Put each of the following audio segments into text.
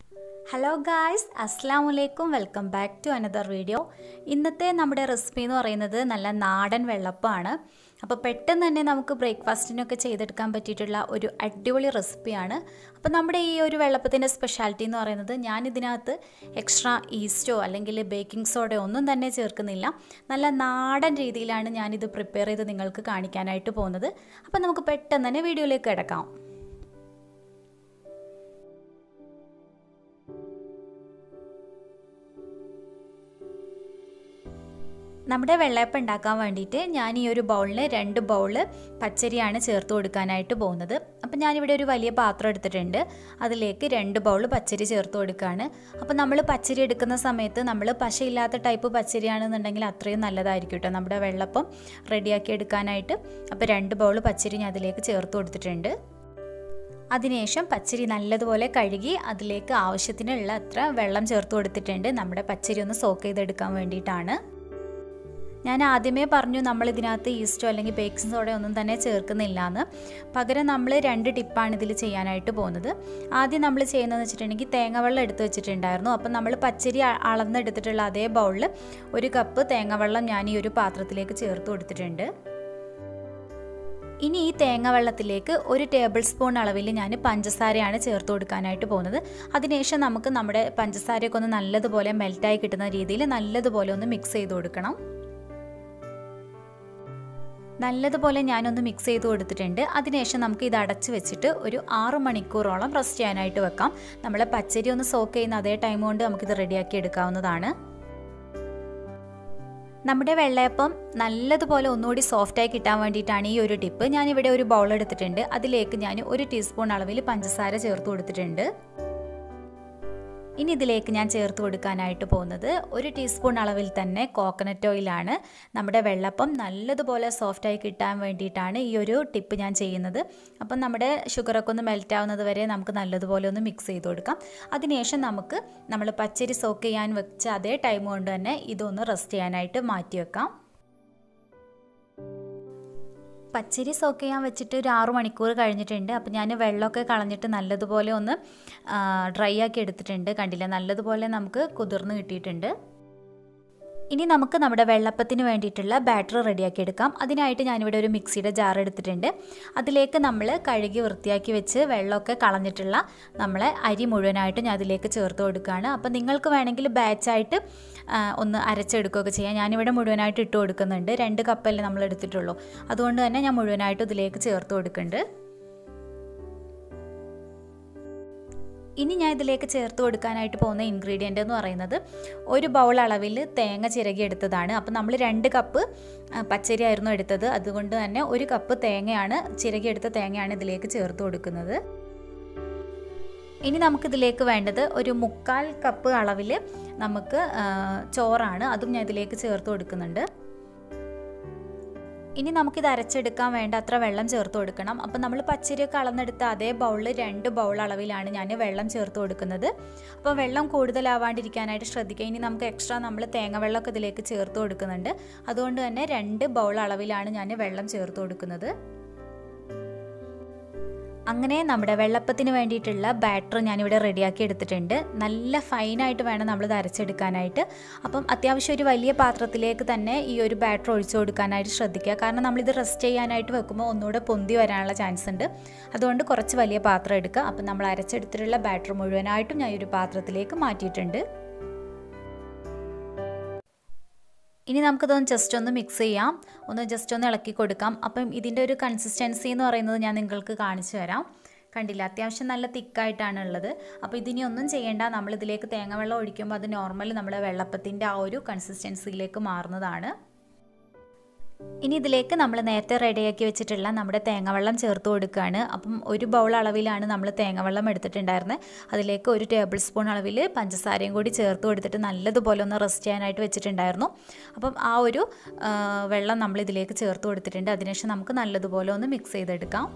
hello guys അസ്സാം വലൈക്കും welcome back to another video ഇന്നത്തെ നമ്മുടെ റെസിപ്പി എന്ന് പറയുന്നത് നല്ല നാടൻ വെള്ളപ്പമാണ് അപ്പോൾ പെട്ടെന്ന് തന്നെ നമുക്ക് ബ്രേക്ക്ഫാസ്റ്റിനൊക്കെ ചെയ്തെടുക്കാൻ പറ്റിയിട്ടുള്ള ഒരു അടിപൊളി റെസിപ്പിയാണ് അപ്പോൾ നമ്മുടെ ഈ ഒരു വെള്ളപ്പത്തിൻ്റെ സ്പെഷ്യാലിറ്റി എന്ന് പറയുന്നത് ഞാൻ ഇതിനകത്ത് എക്സ്ട്രാ ഈസ്റ്റോ അല്ലെങ്കിൽ ബേക്കിംഗ് സോഡയോ ഒന്നും തന്നെ ചേർക്കുന്നില്ല നല്ല നാടൻ രീതിയിലാണ് ഞാനിത് പ്രിപ്പയർ ചെയ്ത് നിങ്ങൾക്ക് കാണിക്കാനായിട്ട് പോകുന്നത് അപ്പോൾ നമുക്ക് പെട്ടെന്ന് തന്നെ വീഡിയോയിലേക്ക് കിടക്കാം നമ്മുടെ വെള്ളയപ്പം ഉണ്ടാക്കാൻ വേണ്ടിയിട്ട് ഞാൻ ഈ ഒരു ബൗളിൽ രണ്ട് ബൗള് പച്ചരിയാണ് ചേർത്ത് കൊടുക്കാനായിട്ട് പോകുന്നത് അപ്പം ഞാനിവിടെ ഒരു വലിയ പാത്രം എടുത്തിട്ടുണ്ട് അതിലേക്ക് രണ്ട് ബൗൾ പച്ചരി ചേർത്ത് കൊടുക്കുകയാണ് അപ്പം നമ്മൾ പച്ചരി എടുക്കുന്ന സമയത്ത് നമ്മൾ പശയില്ലാത്ത ടൈപ്പ് പച്ചരിയാണെന്നുണ്ടെങ്കിൽ അത്രയും നല്ലതായിരിക്കും കേട്ടോ നമ്മുടെ വെള്ളപ്പം റെഡിയാക്കി എടുക്കാനായിട്ട് അപ്പോൾ രണ്ട് ബൗൾ പച്ചരി ഞാൻ അതിലേക്ക് ചേർത്ത് കൊടുത്തിട്ടുണ്ട് അതിനുശേഷം പച്ചരി നല്ലതുപോലെ കഴുകി അതിലേക്ക് ആവശ്യത്തിനുള്ള അത്ര വെള്ളം ചേർത്ത് കൊടുത്തിട്ടുണ്ട് നമ്മുടെ പച്ചരി ഒന്ന് സോക്ക് ചെയ്തെടുക്കാൻ വേണ്ടിയിട്ടാണ് ഞാൻ ആദ്യമേ പറഞ്ഞു നമ്മൾ ഇതിനകത്ത് ഈസ്റ്റോ അല്ലെങ്കിൽ ബേക്കിംഗ് സോഡ ഒന്നും തന്നെ ചേർക്കുന്നില്ല എന്ന് പകരം നമ്മൾ രണ്ട് ടിപ്പാണ് ഇതിൽ ചെയ്യാനായിട്ട് പോകുന്നത് ആദ്യം നമ്മൾ ചെയ്യുന്നതെന്ന് വെച്ചിട്ടുണ്ടെങ്കിൽ തേങ്ങാവെള്ളം എടുത്ത് വെച്ചിട്ടുണ്ടായിരുന്നു അപ്പം നമ്മൾ പച്ചരി അളന്നെടുത്തിട്ടുള്ള അതേ ബൗളിൽ ഒരു കപ്പ് തേങ്ങാവെള്ളം ഞാൻ ഈ ഒരു പാത്രത്തിലേക്ക് ചേർത്ത് കൊടുത്തിട്ടുണ്ട് ഇനി ഈ തേങ്ങ വെള്ളത്തിലേക്ക് ഒരു ടേബിൾ സ്പൂൺ അളവിൽ ഞാൻ പഞ്ചസാരയാണ് ചേർത്ത് കൊടുക്കാനായിട്ട് പോകുന്നത് അതിനുശേഷം നമുക്ക് നമ്മുടെ പഞ്ചസാരയൊക്കെ ഒന്ന് നല്ലതുപോലെ മെൽറ്റായി കിട്ടുന്ന രീതിയിൽ നല്ലതുപോലെ ഒന്ന് മിക്സ് ചെയ്ത് കൊടുക്കണം നല്ലതുപോലെ ഞാനൊന്ന് മിക്സ് ചെയ്ത് കൊടുത്തിട്ടുണ്ട് അതിനുശേഷം നമുക്ക് ഇത് അടച്ച് വെച്ചിട്ട് ഒരു ആറ് മണിക്കൂറോളം റെസ്റ്റ് ചെയ്യാനായിട്ട് വെക്കാം നമ്മൾ പച്ചരി ഒന്ന് സോക്ക് ചെയ്യുന്ന അതേ ടൈം കൊണ്ട് നമുക്കിത് റെഡിയാക്കി എടുക്കാവുന്നതാണ് നമ്മുടെ വെള്ളയപ്പം നല്ലതുപോലെ ഒന്നുകൂടി സോഫ്റ്റായി കിട്ടാൻ വേണ്ടിയിട്ടാണ് ഈ ഒരു ടിപ്പ് ഞാനിവിടെ ഒരു ബൗൾ എടുത്തിട്ടുണ്ട് അതിലേക്ക് ഞാൻ ഒരു ടീസ്പൂൺ അളവിൽ പഞ്ചസാര ചേർത്ത് കൊടുത്തിട്ടുണ്ട് ഇനി ഇതിലേക്ക് ഞാൻ ചേർത്ത് കൊടുക്കാനായിട്ട് പോകുന്നത് ഒരു ടീസ്പൂൺ അളവിൽ തന്നെ കോക്കനട്ട് ഓയിലാണ് നമ്മുടെ വെള്ളപ്പം നല്ലതുപോലെ സോഫ്റ്റായി കിട്ടാൻ വേണ്ടിയിട്ടാണ് ഈ ഒരു ടിപ്പ് ഞാൻ ചെയ്യുന്നത് അപ്പം നമ്മുടെ ഷുഗറൊക്കെ ഒന്ന് മെൽറ്റ് ആവുന്നത് വരെ നമുക്ക് നല്ലതുപോലെ ഒന്ന് മിക്സ് ചെയ്ത് കൊടുക്കാം അതിനുശേഷം നമുക്ക് നമ്മൾ പച്ചരി സോക്ക് ചെയ്യാൻ വെച്ച അതേ ടൈം കൊണ്ട് തന്നെ ഇതൊന്ന് റെസ്റ്റ് ചെയ്യാനായിട്ട് മാറ്റി വെക്കാം പച്ചരി സോക്ക് ചെയ്യാൻ വെച്ചിട്ട് ഒരു ആറു മണിക്കൂർ കഴിഞ്ഞിട്ടുണ്ട് അപ്പോൾ ഞാൻ വെള്ളമൊക്കെ കളഞ്ഞിട്ട് നല്ലതുപോലെ ഒന്ന് ഡ്രൈ ആക്കി എടുത്തിട്ടുണ്ട് കണ്ടില്ല നല്ലതുപോലെ നമുക്ക് കുതിർന്ന് കിട്ടിയിട്ടുണ്ട് ഇനി നമുക്ക് നമ്മുടെ വെള്ളപ്പത്തിന് വേണ്ടിയിട്ടുള്ള ബാറ്റർ റെഡിയാക്കി എടുക്കാം അതിനായിട്ട് ഞാനിവിടെ ഒരു മിക്സിയുടെ ജാർ എടുത്തിട്ടുണ്ട് അതിലേക്ക് നമ്മൾ കഴുകി വൃത്തിയാക്കി വെച്ച് വെള്ളമൊക്കെ കളഞ്ഞിട്ടുള്ള നമ്മളെ അരി മുഴുവനായിട്ട് ഞാൻ അതിലേക്ക് ചേർത്ത് കൊടുക്കുകയാണ് അപ്പോൾ നിങ്ങൾക്ക് വേണമെങ്കിൽ ബാച്ചായിട്ട് ഒന്ന് അരച്ചെടുക്കുകയൊക്കെ ചെയ്യാം ഞാനിവിടെ മുഴുവനായിട്ട് ഇട്ട് കൊടുക്കുന്നുണ്ട് രണ്ട് കപ്പല്ലേ നമ്മൾ എടുത്തിട്ടുള്ളൂ അതുകൊണ്ട് തന്നെ ഞാൻ മുഴുവനായിട്ട് ഇതിലേക്ക് ചേർത്ത് കൊടുക്കുന്നുണ്ട് ഇനി ഞാൻ ഇതിലേക്ക് ചേർത്ത് കൊടുക്കാനായിട്ട് പോകുന്ന ഇൻഗ്രീഡിയൻ്റ് എന്ന് പറയുന്നത് ഒരു ബൗൾ അളവിൽ തേങ്ങ ചിരകി എടുത്തതാണ് അപ്പോൾ നമ്മൾ രണ്ട് കപ്പ് പച്ചരി ആയിരുന്നു എടുത്തത് അതുകൊണ്ട് തന്നെ ഒരു കപ്പ് തേങ്ങയാണ് ചിരകി എടുത്ത തേങ്ങയാണ് ഇതിലേക്ക് ചേർത്ത് കൊടുക്കുന്നത് ഇനി നമുക്കിതിലേക്ക് വേണ്ടത് ഒരു മുക്കാൽ കപ്പ് അളവിൽ നമുക്ക് ചോറാണ് അതും ഞാൻ ഇതിലേക്ക് ചേർത്ത് കൊടുക്കുന്നുണ്ട് ഇനി നമുക്കിത് അരച്ചെടുക്കാൻ വേണ്ട അത്ര വെള്ളം ചേർത്ത് കൊടുക്കണം അപ്പം നമ്മൾ പച്ചരിയൊക്കെ അളന്നെടുത്ത അതേ ബൗളിൽ രണ്ട് ബൗൾ അളവിലാണ് ഞാൻ വെള്ളം ചേർത്ത് കൊടുക്കുന്നത് അപ്പോൾ വെള്ളം കൂടുതലാവാണ്ടിരിക്കാനായിട്ട് ശ്രദ്ധിക്കുക ഇനി നമുക്ക് എക്സ്ട്രാ നമ്മൾ തേങ്ങ വെള്ളമൊക്കെ ഇതിലേക്ക് ചേർത്ത് കൊടുക്കുന്നുണ്ട് അതുകൊണ്ട് തന്നെ രണ്ട് ബൗൾ അളവിലാണ് ഞാൻ വെള്ളം ചേർത്ത് കൊടുക്കുന്നത് അങ്ങനെ നമ്മുടെ വെള്ളപ്പത്തിന് വേണ്ടിയിട്ടുള്ള ബാറ്റർ ഞാനിവിടെ റെഡിയാക്കി എടുത്തിട്ടുണ്ട് നല്ല ഫൈനായിട്ട് വേണം നമ്മളിത് അരച്ചെടുക്കാനായിട്ട് അപ്പം അത്യാവശ്യം ഒരു വലിയ പാത്രത്തിലേക്ക് തന്നെ ഈ ഒരു ബാറ്റർ ഒഴിച്ചു കൊടുക്കാനായിട്ട് ശ്രദ്ധിക്കുക കാരണം നമ്മളിത് റെസ്റ്റ് ചെയ്യാനായിട്ട് വെക്കുമ്പോൾ ഒന്നുകൂടെ പൊന്തി വരാനുള്ള ചാൻസ് ഉണ്ട് അതുകൊണ്ട് കുറച്ച് വലിയ പാത്രം എടുക്കുക അപ്പം നമ്മൾ അരച്ചെടുത്തിട്ടുള്ള ബാറ്റർ മുഴുവനായിട്ടും ഞാൻ ഈ ഒരു പാത്രത്തിലേക്ക് മാറ്റിയിട്ടുണ്ട് ഇനി നമുക്കിതൊന്ന് ജസ്റ്റ് ഒന്ന് മിക്സ് ചെയ്യാം ഒന്ന് ജസ്റ്റ് ഒന്ന് ഇളക്കി കൊടുക്കാം അപ്പം ഇതിൻ്റെ ഒരു കൺസിസ്റ്റൻസി എന്ന് പറയുന്നത് ഞാൻ നിങ്ങൾക്ക് കാണിച്ചു തരാം കണ്ടില്ല അത്യാവശ്യം നല്ല തിക്കായിട്ടാണ് ഉള്ളത് അപ്പോൾ ഇതിനി ഒന്നും ചെയ്യേണ്ട നമ്മൾ ഇതിലേക്ക് തേങ്ങാവെള്ളം ഒഴിക്കുമ്പോൾ അത് നോർമൽ നമ്മുടെ വെള്ളപ്പത്തിൻ്റെ ആ ഒരു കൺസിസ്റ്റൻസിയിലേക്ക് മാറുന്നതാണ് ഇനി ഇതിലേക്ക് നമ്മൾ നേരത്തെ റെഡിയാക്കി വെച്ചിട്ടുള്ള നമ്മുടെ തേങ്ങാവെള്ളം ചേർത്ത് കൊടുക്കുകയാണ് അപ്പം ഒരു ബൗൾ അളവിലാണ് നമ്മൾ തേങ്ങാവെള്ളം എടുത്തിട്ടുണ്ടായിരുന്നത് അതിലേക്ക് ഒരു ടേബിൾ സ്പൂൺ അളവിൽ പഞ്ചസാരയും കൂടി ചേർത്ത് കൊടുത്തിട്ട് നല്ലതുപോലെ ഒന്ന് റെസ്റ്റ് ചെയ്യാനായിട്ട് വെച്ചിട്ടുണ്ടായിരുന്നു അപ്പം ആ ഒരു വെള്ളം നമ്മൾ ഇതിലേക്ക് ചേർത്ത് കൊടുത്തിട്ടുണ്ട് അതിനുശേഷം നമുക്ക് നല്ലതുപോലെ ഒന്ന് മിക്സ് ചെയ്തെടുക്കാം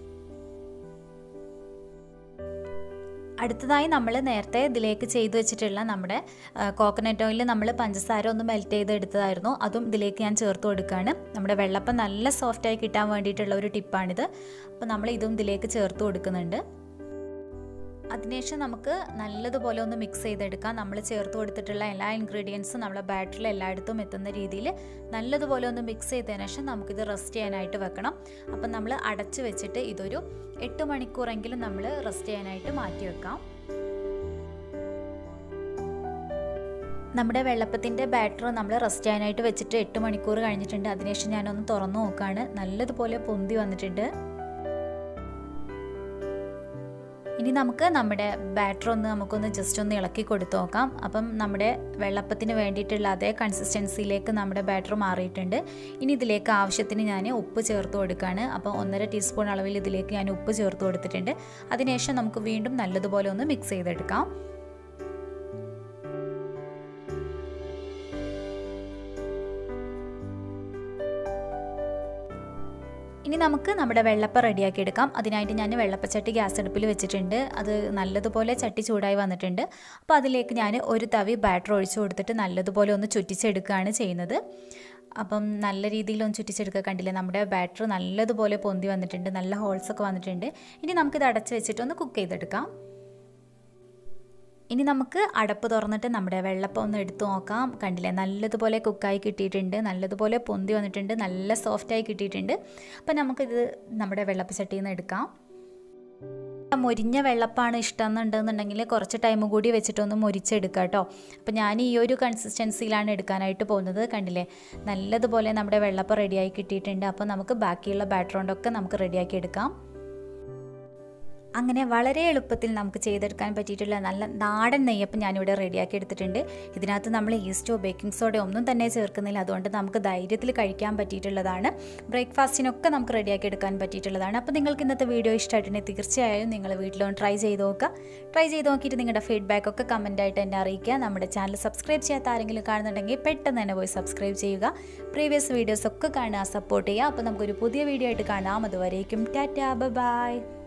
അടുത്തതായി നമ്മൾ നേരത്തെ ഇതിലേക്ക് ചെയ്തു വെച്ചിട്ടുള്ള നമ്മുടെ കോക്കനട്ട് ഓയിൽ നമ്മൾ പഞ്ചസാര ഒന്ന് മെൽറ്റ് ചെയ്ത് എടുത്തതായിരുന്നു അതും ഇതിലേക്ക് ഞാൻ ചേർത്ത് കൊടുക്കുകയാണ് നമ്മുടെ വെള്ളപ്പം നല്ല സോഫ്റ്റായി കിട്ടാൻ വേണ്ടിയിട്ടുള്ള ഒരു ടിപ്പാണിത് അപ്പോൾ നമ്മൾ ഇതും ഇതിലേക്ക് ചേർത്ത് കൊടുക്കുന്നുണ്ട് അതിനുശേഷം നമുക്ക് നല്ലതുപോലെ ഒന്ന് മിക്സ് ചെയ്തെടുക്കാം നമ്മൾ ചേർത്ത് കൊടുത്തിട്ടുള്ള എല്ലാ ഇൻഗ്രീഡിയൻസും നമ്മളെ ബാറ്ററിൽ എല്ലായിടത്തും എത്തുന്ന രീതിയിൽ നല്ലതുപോലെ ഒന്ന് മിക്സ് ചെയ്തതിനു ശേഷം നമുക്കിത് റെസ്റ്റ് ചെയ്യാനായിട്ട് വെക്കണം അപ്പം നമ്മൾ അടച്ച് വെച്ചിട്ട് ഇതൊരു എട്ട് മണിക്കൂറെങ്കിലും നമ്മൾ റെസ്റ്റ് ചെയ്യാനായിട്ട് മാറ്റി വെക്കാം നമ്മുടെ വെള്ളപ്പത്തിൻ്റെ ബാറ്റർ നമ്മൾ റെസ്റ്റ് ചെയ്യാനായിട്ട് വെച്ചിട്ട് എട്ട് മണിക്കൂർ കഴിഞ്ഞിട്ടുണ്ട് അതിനുശേഷം ഞാനൊന്ന് തുറന്നു നോക്കുകയാണ് നല്ലതുപോലെ പൊന്തി വന്നിട്ടുണ്ട് ഇനി നമുക്ക് നമ്മുടെ ബാറ്റർ ഒന്ന് നമുക്കൊന്ന് ജസ്റ്റ് ഒന്ന് ഇളക്കി കൊടുത്തു നോക്കാം അപ്പം നമ്മുടെ വെള്ളപ്പത്തിന് വേണ്ടിയിട്ടുള്ള അതേ കൺസിസ്റ്റൻസിയിലേക്ക് നമ്മുടെ ബാറ്റർ മാറിയിട്ടുണ്ട് ഇനി ഇതിലേക്ക് ആവശ്യത്തിന് ഞാൻ ഉപ്പ് ചേർത്ത് കൊടുക്കുകയാണ് അപ്പോൾ ഒന്നര ടീസ്പൂൺ അളവിൽ ഇതിലേക്ക് ഞാൻ ഉപ്പ് ചേർത്ത് കൊടുത്തിട്ടുണ്ട് അതിനുശേഷം നമുക്ക് വീണ്ടും നല്ലതുപോലെ ഒന്ന് മിക്സ് ചെയ്തെടുക്കാം ഇനി നമുക്ക് നമ്മുടെ വെള്ളപ്പം റെഡിയാക്കി എടുക്കാം അതിനായിട്ട് ഞാൻ വെള്ളപ്പച്ചട്ടി ഗ്യാസ് അടുപ്പിൽ വെച്ചിട്ടുണ്ട് അത് നല്ലതുപോലെ ചട്ടി ചൂടായി വന്നിട്ടുണ്ട് അപ്പോൾ അതിലേക്ക് ഞാൻ ഒരു തവി ബാറ്റർ ഒഴിച്ചു കൊടുത്തിട്ട് നല്ലതുപോലെ ഒന്ന് ചുറ്റിച്ചെടുക്കുകയാണ് ചെയ്യുന്നത് അപ്പം നല്ല രീതിയിൽ ഒന്ന് ചുറ്റിച്ചെടുക്കുക കണ്ടില്ലേ നമ്മുടെ ബാറ്റർ നല്ലതുപോലെ പൊന്തി വന്നിട്ടുണ്ട് നല്ല ഹോൾസ് ഒക്കെ വന്നിട്ടുണ്ട് ഇനി നമുക്കിത് അടച്ച് വെച്ചിട്ട് ഒന്ന് കുക്ക് ചെയ്തെടുക്കാം ഇനി നമുക്ക് അടപ്പ് തുറന്നിട്ട് നമ്മുടെ വെള്ളപ്പം ഒന്ന് എടുത്തു നോക്കാം കണ്ടില്ലേ നല്ലതുപോലെ കുക്കായി കിട്ടിയിട്ടുണ്ട് നല്ലതുപോലെ പൊന്തി വന്നിട്ടുണ്ട് നല്ല സോഫ്റ്റായി കിട്ടിയിട്ടുണ്ട് അപ്പം നമുക്കിത് നമ്മുടെ വെള്ളപ്പച്ചട്ടിയിൽ നിന്ന് എടുക്കാം മൊരിഞ്ഞ വെള്ളപ്പാണ് ഇഷ്ടം എന്നുണ്ടെന്നുണ്ടെങ്കിൽ കുറച്ച് ടൈം കൂടി വെച്ചിട്ടൊന്ന് മൊരിച്ചെടുക്കുക കേട്ടോ അപ്പോൾ ഞാൻ ഈ ഒരു കൺസിസ്റ്റൻസിയിലാണ് എടുക്കാനായിട്ട് പോകുന്നത് കണ്ടില്ലേ നല്ലതുപോലെ നമ്മുടെ വെള്ളപ്പം റെഡിയായി കിട്ടിയിട്ടുണ്ട് അപ്പോൾ നമുക്ക് ബാക്കിയുള്ള ബാറ്റർ കൊണ്ടൊക്കെ നമുക്ക് റെഡിയാക്കി എടുക്കാം അങ്ങനെ വളരെ എളുപ്പത്തിൽ നമുക്ക് ചെയ്തെടുക്കാൻ പറ്റിയിട്ടുള്ള നല്ല നാടൻ നെയ്യപ്പം ഞാനിവിടെ റെഡിയാക്കി എടുത്തിട്ടുണ്ട് ഇതിനകത്ത് നമ്മൾ ഈസ്റ്റോ ബേക്കിംഗ് സോഡ ഒന്നും തന്നെ ചേർക്കുന്നില്ല അതുകൊണ്ട് നമുക്ക് ധൈര്യത്തിൽ കഴിക്കാൻ പറ്റിയിട്ടുള്ളതാണ് ബ്രേക്ക്ഫാസ്റ്റിനൊക്കെ നമുക്ക് റെഡിയാക്കി എടുക്കാൻ പറ്റിയിട്ടുള്ളതാണ് അപ്പോൾ നിങ്ങൾക്ക് ഇന്നത്തെ വീഡിയോ ഇഷ്ടമായിട്ടുണ്ടെങ്കിൽ തീർച്ചയായും നിങ്ങൾ വീട്ടിലൊന്ന് ട്രൈ ചെയ്ത് നോക്കുക ട്രൈ ചെയ്ത് നോക്കിയിട്ട് നിങ്ങളുടെ ഫീഡ്ബാക്ക് ഒക്കെ കമൻറ്റായിട്ട് എന്നെ അറിയിക്കുക നമ്മുടെ ചാനൽ സബ്സ്ക്രൈബ് ചെയ്യാത്ത ആരെങ്കിലും കാണുന്നുണ്ടെങ്കിൽ പെട്ടെന്ന് തന്നെ പോയി സബ്സ്ക്രൈബ് ചെയ്യുക പ്രീവിയസ് വീഡിയോസ് ഒക്കെ കാണുക സപ്പോർട്ട് ചെയ്യുക അപ്പോൾ നമുക്കൊരു പുതിയ വീഡിയോ ആയിട്ട് കാണാം അതുവരേക്കും ടാറ്റാ ബൈ